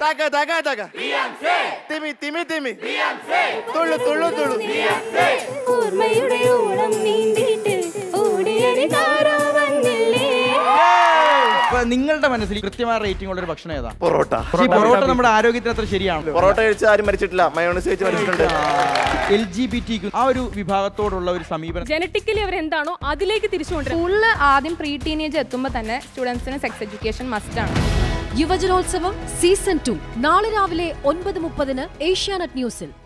തക തക തക തിമി തിമി തിമി തുള്ളു തുള്ളു തുള്ളു ഓർമ്മയുടെ ഓണം നീണ്ടിട്ട് ഓടിയടി താരോ വന്നില്ലേ അപ്പൊ നിങ്ങളുടെ മനസ്സിൽ കൃത്യമായ റേറ്റിംഗ് ഉള്ള ഒരു ഭക്ഷണം ഏതാ പൊറോട്ട പക്ഷേ ഈ പൊറോട്ട നമ്മുടെ ആരോഗ്യത്തിന് അത്ര ശരിയാണ് പൊറോട്ട കഴിച്ച് ആരും മരിച്ചിട്ടില്ല മയോണൈസ് കഴിച്ച് മരിച്ചിട്ടുണ്ട് എൽ ജി ബി ടി ആ ഒരു വിഭാഗത്തോടുള്ള ഒരു സമീപനം ജനറ്റിക്കലി അവർ എന്താണോ അതിലേക്ക് തിരിച്ചു കൊണ്ടുവരും സ്കൂളിൽ ആദ്യം പ്രീ ടീനേജ് എത്തുമ്പോൾ തന്നെ സ്റ്റുഡൻസിന് സെക്സ് എഡ്യൂക്കേഷൻ മസ്റ്റ് ആണ് യുവജനോത്സവം സീസൺ ടു നാളെ രാവിലെ ഒൻപത് മുപ്പതിന് ഏഷ്യാനെറ്റ് ന്യൂസിൽ